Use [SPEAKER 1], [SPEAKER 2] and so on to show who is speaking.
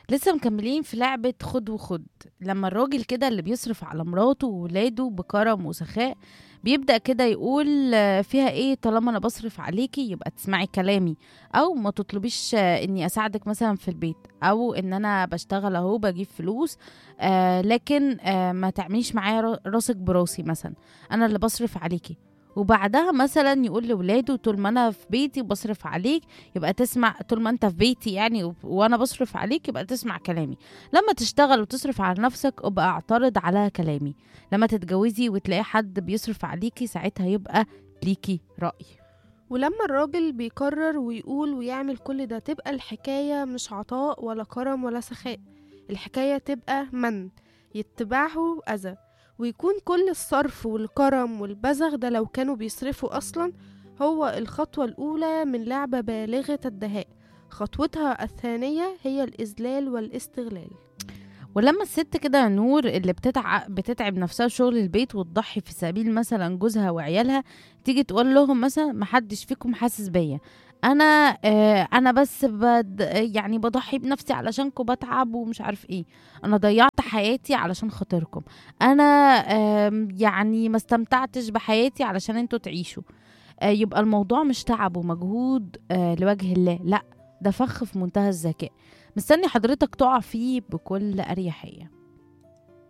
[SPEAKER 1] لسه مكملين في لعبة خد وخد لما الراجل كده اللي بيصرف على مراته وولاده بكرم وسخاء بيبدأ كده يقول آه، فيها ايه طالما انا بصرف عليكي يبقى تسمعي كلامي او ما تطلبيش آه، اني اساعدك مثلا في البيت او ان انا بشتغل اهو بجيب فلوس آه لكن آه ما تعمليش معايا را- راسك براسي مثلا انا اللي بصرف عليكي وبعدها مثلا يقول لولاده طول ما انا في بيتي بصرف عليك يبقى تسمع طول ما انت في بيتي يعني و- وانا بصرف عليك يبقى تسمع كلامي لما تشتغل وتصرف على نفسك ابقى اعترض على كلامي لما تتجوزي وتلاقي حد بيصرف عليكي ساعتها يبقى ليكي رأي
[SPEAKER 2] ولما الراجل بيقرر ويقول ويعمل كل ده تبقى الحكاية مش عطاء ولا كرم ولا سخاء الحكاية تبقى من يتبعه أذى ويكون كل الصرف والكرم والبذخ ده لو كانوا بيصرفوا أصلا هو الخطوة الأولى من لعبة بالغة الدهاء خطوتها الثانية هي الإذلال والاستغلال
[SPEAKER 1] ولما الست كده يا نور اللي بتتعب بتتعب نفسها في شغل البيت وتضحي في سبيل مثلا جوزها وعيالها تيجي تقول لهم مثلا محدش فيكم حاسس بيا انا آه انا بس بد يعني بضحي بنفسي علشانكم بتعب ومش عارف ايه انا ضيعت حياتي علشان خاطركم انا آم، يعني ما استمتعتش بحياتي علشان انتوا تعيشوا آه يبقى الموضوع مش تعب ومجهود آه لوجه الله لا ده فخ في منتهى الذكاء مستني حضرتك تقع فيه بكل أريحية